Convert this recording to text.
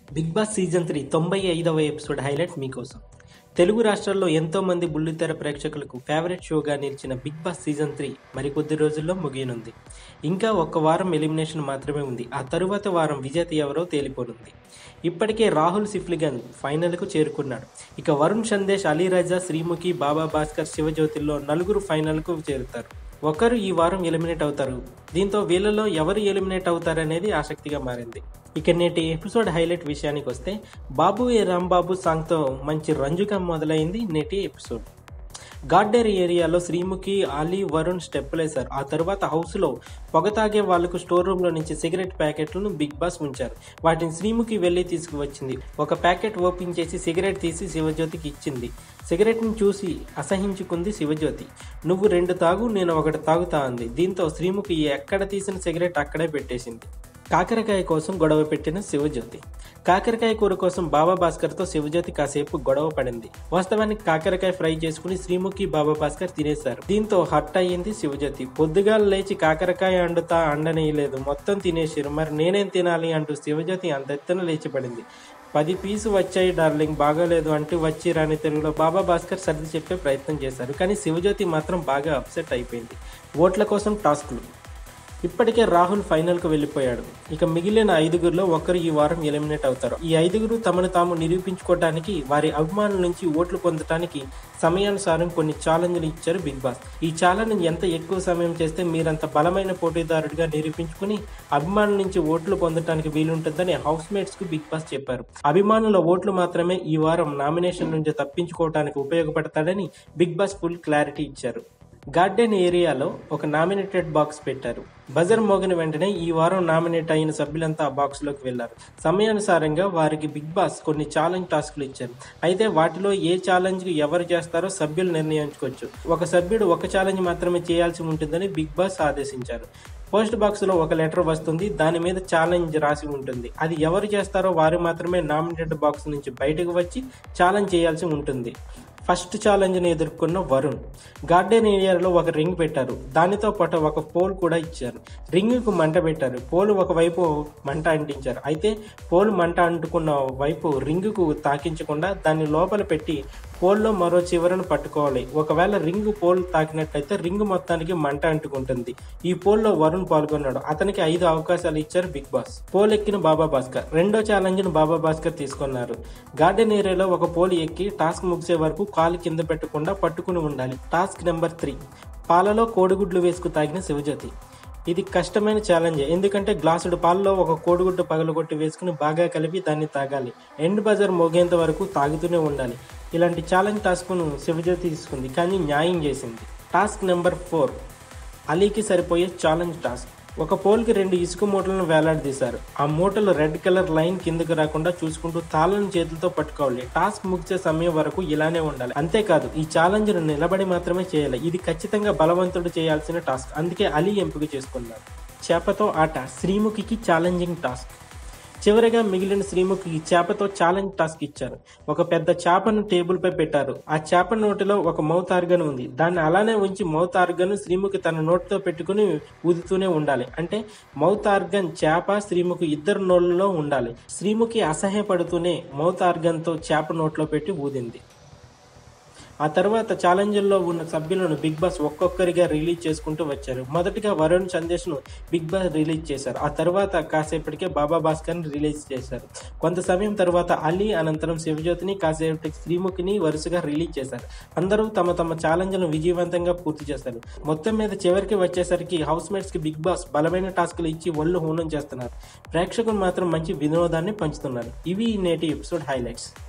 big boss season three తొంభై ఐదవ episode highlight మీకోసం తెలుగు రాష్ట్రాల్లో ఎంతో మంది బుల్లితెర ప్రేక్షకులకు ఫేవరెట్ షోగా నిలిచిన బిగ్ బాస్ సీజన్ త్రీ మరికొద్ది రోజుల్లో ముగియనుంది ఇంకా ఒక్క వారం ఎలిమినేషన్ మాత్రమే ఉంది ఆ తరువాత వారం విజేత ఎవరో తేలిపోనుంది ఇప్పటికే రాహుల్ సిఫ్లిగన్ ఫైనల్కు చేరుకున్నాడు ఇక వరుణ్ సందేశ్ అలీరాజా శ్రీముఖి బాబా భాస్కర్ శివజ్యోతిల్లో నలుగురు ఫైనల్కు చేరుతారు ఒకరు ఈ వారం ఎలిమినేట్ అవుతారు దీంతో వీళ్ళలో ఎవరు ఎలిమినేట్ అవుతారనేది ఆసక్తిగా మారింది ఇక నేటి ఎపిసోడ్ హైలైట్ విషయానికి వస్తే బాబు ఏ రాంబాబు సాంగ్తో మంచి రంజుగా మొదలైంది నేటి ఎపిసోడ్ గార్డెర్ ఏరియాలో శ్రీముఖి అలీ వరుణ్ స్టెప్పులేశారు ఆ తర్వాత హౌస్లో పొగ తాగే వాళ్లకు స్టోర్ రూమ్లో నుంచి సిగరెట్ ప్యాకెట్లను బిగ్ బాస్ ఉంచారు వాటిని శ్రీముఖి వెళ్ళి తీసుకువచ్చింది ఒక ప్యాకెట్ ఓపెన్ చేసి సిగరెట్ తీసి శివజ్యోతికి ఇచ్చింది సిగరెట్ని చూసి అసహించుకుంది శివజ్యోతి నువ్వు రెండు తాగు నేను ఒకటి తాగుతా అంది దీంతో శ్రీముఖి ఎక్కడ తీసిన సిగరెట్ అక్కడే పెట్టేసింది కాకరకాయ కోసం గొడవ పెట్టిన శివజ్యోతి కాకరకాయ కూర కోసం బాబా భాస్కర్తో శివజ్యోతి కాసేపు గొడవ పడింది వాస్తవానికి కాకరకాయ ఫ్రై చేసుకుని శ్రీముఖి బాబా భాస్కర్ తినేశారు దీంతో హర్ట్ అయ్యింది శివజ్యోతి పొద్దుగాల లేచి కాకరకాయ అండుతా అండనేయలేదు మొత్తం తినేసారు మరి నేనేం తినాలి అంటూ శివజ్యోతి అంతెత్తున లేచి పడింది పది పీసు వచ్చాయి డార్లింగ్ బాగాలేదు అంటూ వచ్చి రాని తెలుగులో బాబా భాస్కర్ సర్ది చెప్పే ప్రయత్నం చేశారు కానీ శివజ్యోతి మాత్రం బాగా అప్సెట్ అయిపోయింది ఓట్ల కోసం టాస్క్లు ఇప్పటికే రాహుల్ ఫైనల్కు వెళ్ళిపోయాడు ఇక మిగిలిన ఐదుగురిలో ఒకరు ఈ వారం ఎలిమినేట్ అవుతారు ఈ ఐదుగురు తమను తాము నిరూపించుకోవడానికి వారి అభిమానుల నుంచి ఓట్లు పొందడానికి సమయానుసారం కొన్ని ఛాలెంజ్లు ఇచ్చారు బిగ్ బాస్ ఈ ఛాలెంజ్ ఎంత ఎక్కువ సమయం చేస్తే మీరంత బలమైన పోటీదారుడిగా నిరూపించుకుని అభిమానుల నుంచి ఓట్లు పొందడానికి వీలుంటుందని హౌస్ మేట్స్ కు బిగ్ బాస్ చెప్పారు అభిమానుల ఓట్లు మాత్రమే ఈ వారం నామినేషన్ నుంచి తప్పించుకోవడానికి ఉపయోగపడతాడని బిగ్ బాస్ ఫుల్ క్లారిటీ ఇచ్చారు గార్డెన్ ఏరియాలో ఒక నామినేటెడ్ బాక్స్ పెట్టారు బజర్ మోగిన వెంటనే ఈ వారం నామినేట్ అయిన సభ్యులంతా ఆ బాక్స్ లోకి వెళ్లారు సమయానుసారంగా వారికి బిగ్ బాస్ కొన్ని ఛాలెంజ్ టాస్క్లు ఇచ్చారు అయితే వాటిలో ఏ ఛాలెంజ్ ఎవరు చేస్తారో సభ్యులు నిర్ణయించుకోవచ్చు ఒక సభ్యుడు ఒక ఛాలెంజ్ మాత్రమే చేయాల్సి ఉంటుందని బిగ్ బాస్ ఆదేశించారు పోస్ట్ బాక్స్ లో ఒక లెటర్ వస్తుంది దాని మీద ఛాలెంజ్ రాసి ఉంటుంది అది ఎవరు చేస్తారో వారు మాత్రమే నామినేటెడ్ బాక్స్ నుంచి బయటకు వచ్చి ఛాలెంజ్ చేయాల్సి ఉంటుంది ఫస్ట్ ఛాలెంజ్ని ఎదుర్కొన్న వరుణ్ గార్డెన్ ఏరియాలో ఒక రింగ్ పెట్టారు దానితో పాటు ఒక పోల్ కూడా ఇచ్చారు రింగ్కు మంట పెట్టారు పోల్ ఒకవైపు మంట అంటించారు అయితే పోల్ మంట అంటుకున్న వైపు రింగుకు తాకించకుండా దాన్ని లోపల పెట్టి పోల్లో మరో చివరను పట్టుకోవాలి ఒకవేళ రింగ్ పోల్ తాకినట్లయితే రింగ్ మొత్తానికి మంట అంటుకుంటుంది ఈ పోల్లో వరుణ్ పాల్గొన్నాడు అతనికి ఐదు అవకాశాలు ఇచ్చారు బిగ్ బాస్ పోల్ ఎక్కిన బాబా భాస్కర్ రెండో ఛాలెంజ్ ను బాబా భాస్కర్ తీసుకున్నారు గార్డెన్ ఏరియాలో ఒక పోల్ ఎక్కి టాస్క్ ముగిసే వరకు కాలు కింద పెట్టకుండా పట్టుకుని ఉండాలి టాస్క్ నెంబర్ త్రీ పాలలో కోడిగుడ్లు వేసుకు తాగిన శివజ్యోతి ఇది కష్టమైన ఛాలెంజ్ ఎందుకంటే గ్లాసుడు పాలలో ఒక కోడిగుడ్డు పగలగొట్టి వేసుకుని బాగా కలిపి దాన్ని తాగాలి ఎండ్ బజార్ మోగేంత వరకు తాగుతూనే ఉండాలి ఇలాంటి ఛాలెంజ్ టాస్క్ను శివజ్యోతి తీసుకుంది కానీ న్యాయం చేసింది టాస్క్ నెంబర్ ఫోర్ అలీకి సరిపోయే ఛాలెంజ్ టాస్క్ ఒక పోల్కి రెండు ఇసుక మూటలను వేలాడదీశారు ఆ మూటలు రెడ్ కలర్ లైన్ కిందకు రాకుండా చూసుకుంటూ తాళను చేతులతో పట్టుకోవాలి టాస్క్ ముగిసే సమయం వరకు ఇలానే ఉండాలి అంతేకాదు ఈ ఛాలెంజ్ నిలబడి మాత్రమే చేయాలి ఇది ఖచ్చితంగా బలవంతుడు చేయాల్సిన టాస్క్ అందుకే అలీ ఎంపిక చేసుకున్నారు చేపతో ఆట శ్రీముఖికి ఛాలెంజింగ్ టాస్క్ చివరిగా మిగిలిన శ్రీముఖికి చేపతో ఛాలెంజ్ టాస్క్ ఇచ్చారు ఒక పెద్ద చేపను టేబుల్ పై పెట్టారు ఆ చేప నోటిలో ఒక మౌత్ ఆర్గన్ ఉంది దాన్ని అలానే ఉంచి మౌత్ ఆర్గన్ శ్రీముఖి తన నోటితో పెట్టుకుని ఊదుతూనే ఉండాలి అంటే మౌత్ ఆర్గన్ చేప శ్రీముఖి ఇద్దరు నోళ్ళలో ఉండాలి శ్రీముఖి అసహ్యపడుతూనే మౌత్ ఆర్గన్ తో చేప నోట్లో పెట్టి ఊదింది ఆ తర్వాత ఛాలెంజ్లో ఉన్న సభ్యులను బిగ్ బాస్ ఒక్కొక్కరిగా రిలీజ్ చేసుకుంటూ వచ్చారు మొదటిగా వరుణ్ సందేశ్ ను బిగ్ బాస్ రిలీజ్ చేశారు ఆ తర్వాత కాసేపటికే బాబా భాస్కర్ ని రిలీజ్ చేశారు కొంత సమయం తర్వాత అలీ అనంతరం శివజ్యోతిని కాసేపటికి శ్రీముఖిని వరుసగా రిలీజ్ చేశారు అందరూ తమ తమ ఛాలెంజ్ను విజయవంతంగా పూర్తి చేశారు మొత్తం మీద చివరికి వచ్చేసరికి హౌస్ మేట్స్ కి బిగ్ బాస్ బలమైన టాస్క్లు ఇచ్చి ఒళ్ళు హూనం చేస్తున్నారు ప్రేక్షకులు మాత్రం మంచి వినోదాన్ని పంచుతున్నారు ఇవి నేటి ఎపిసోడ్ హైలైట్స్